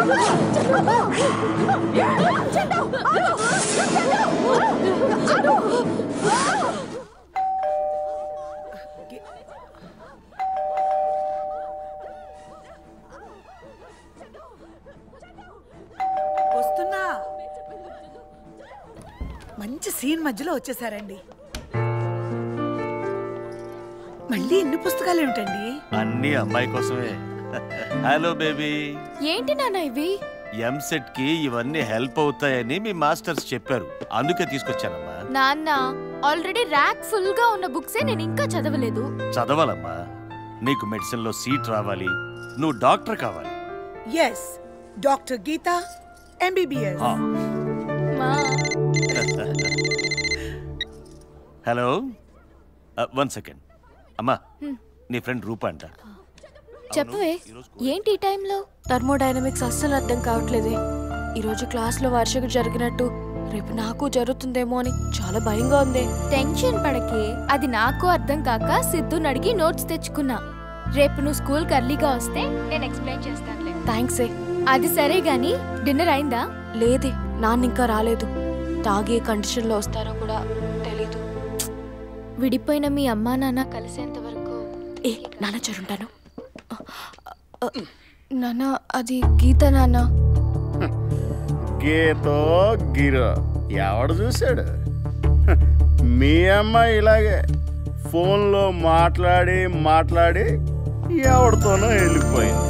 వస్తున్నా మంచి సీన్ మధ్యలో వచ్చేసారండి మళ్ళీ ఎన్ని పుస్తకాలు ఏమిటండి అన్ని అమ్మాయి కోసమే హలో బేబీ ఏంటి నాన్న ఇవి ఎంసెట్ కి ఇవన్నీ హెల్ప్ అవుతాయని మీ మాస్టర్స్ చెప్పారు అందుకే తీసుకొచ్చానమ్మా నాన్న ఆల్రెడీ ర్యాక్ ఫుల్ గా ఉన్న బుక్సే నేను ఇంకా చదవలేదు చదవాలమ్మా నీకు మెడిసిన్ లో సీట్ రావాలి నువ్వు డాక్టర్ కావాలి ఎస్ డాక్టర్ గీత ఎంబీబీఎస్ ఆ. మా హలో వన్ సెకండ్ అమ్మా నీ ఫ్రెండ్ రూపా అంట చెప్పవే ఏంటి ఈ టైంలో థర్మోడైనమిక్స్ అస్సలు అర్థం కావట్లేదే ఈరోజు క్లాస్లో వర్షకు జరిగినట్టు రేపు నాకు జరుగుతుందేమో అని చాలా భయంగా ఉంది టెన్షన్ పడకే అది నాకు అర్థం కాక సిద్ధుని అడిగి నోట్స్ తెచ్చుకున్నా రేపు నువ్వు స్కూల్ అర్లీగా వస్తే నేను ఎక్స్ప్లెయిన్ చేస్తానులే థ్యాంక్స్ ఏ అది సరే గాని డిన్నర్ అయిందా లేదే నాన్న ఇంకా రాలేదు తాగే కండిషన్లో వస్తారో కూడా తెలీదు విడిపోయిన మీ అమ్మా నాన్న కలిసేంత వరకు ఏ నాన్న చెరుంటాను నాన్న అది గీత నాన్న గీతో గిరో ఎవడు చూశాడు హ, మీ అమ్మాయి ఇలాగే ఫోన్లో మాట్లాడి మాట్లాడి ఎవరితోనో వెళ్ళిపోయింది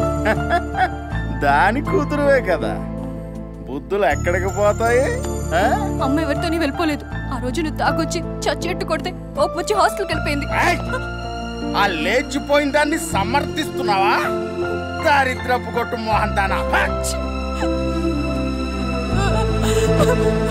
దాని కూతురువే కదా బుద్ధులు ఎక్కడికి పోతాయి ఆ? అమ్మ ఎవరితోని వెళ్ళిపోలేదు ఆ రోజు నువ్వు తాగొచ్చి చచ్చెట్టు కొడితే కోపం వచ్చి హాస్టల్కి వెళ్ళిపోయింది ఏయ్! ఆ లేచిపోయిన దాన్ని సమర్థిస్తున్నావా దారిద్రపు కొట్టు మోహన్ దానా